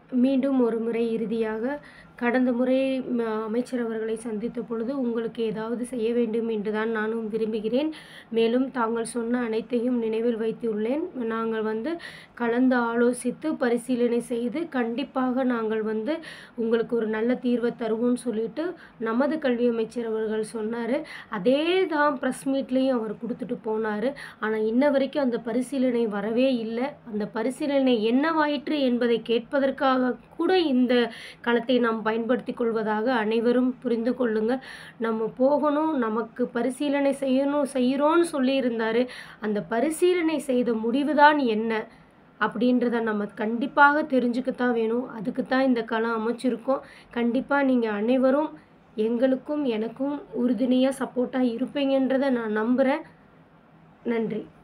மீண்டும் ஒரு முறை இறுதியாக கடந்த முறை ம அமைச்சர் அவர்களை சந்தித்த பொழுது உங்களுக்கு ஏதாவது செய்ய வேண்டும் என்று தான் நானும் விரும்புகிறேன் மேலும் தாங்கள் சொன்ன அனைத்தையும் நினைவில் வைத்துள்ளேன் நாங்கள் வந்து கலந்து ஆலோசித்து பரிசீலனை செய்து கண்டிப்பாக நாங்கள் வந்து உங்களுக்கு ஒரு நல்ல தீர்வை தருவோம்னு சொல்லிட்டு நமது கல்வி அமைச்சர் அவர்கள் சொன்னார் அதே தான் ப்ரெஸ் மீட்லேயும் அவர் கொடுத்துட்டு போனார் ஆனால் இன்ன வரைக்கும் அந்த பரிசீலனை வரவே இல்லை அந்த பரிசீலனை என்னவாயிற்று என்பதை கேட்பதற்காக கூட இந்த களத்தை நாம் பயன்படுத்தி கொள்வதாக அனைவரும் புரிந்து கொள்ளுங்கள் நம்ம போகணும் நமக்கு பரிசீலனை செய்யணும் செய்கிறோன்னு சொல்லியிருந்தாரு அந்த பரிசீலனை செய்த முடிவு தான் என்ன அப்படின்றத நம்ம கண்டிப்பாக தெரிஞ்சுக்கத்தான் வேணும் அதுக்கு தான் இந்த களம் அமைச்சிருக்கோம் கண்டிப்பாக நீங்கள் அனைவரும் எங்களுக்கும் எனக்கும் உறுதுணையாக சப்போர்ட்டாக இருப்பீங்கன்றதை நான் நம்புகிறேன் நன்றி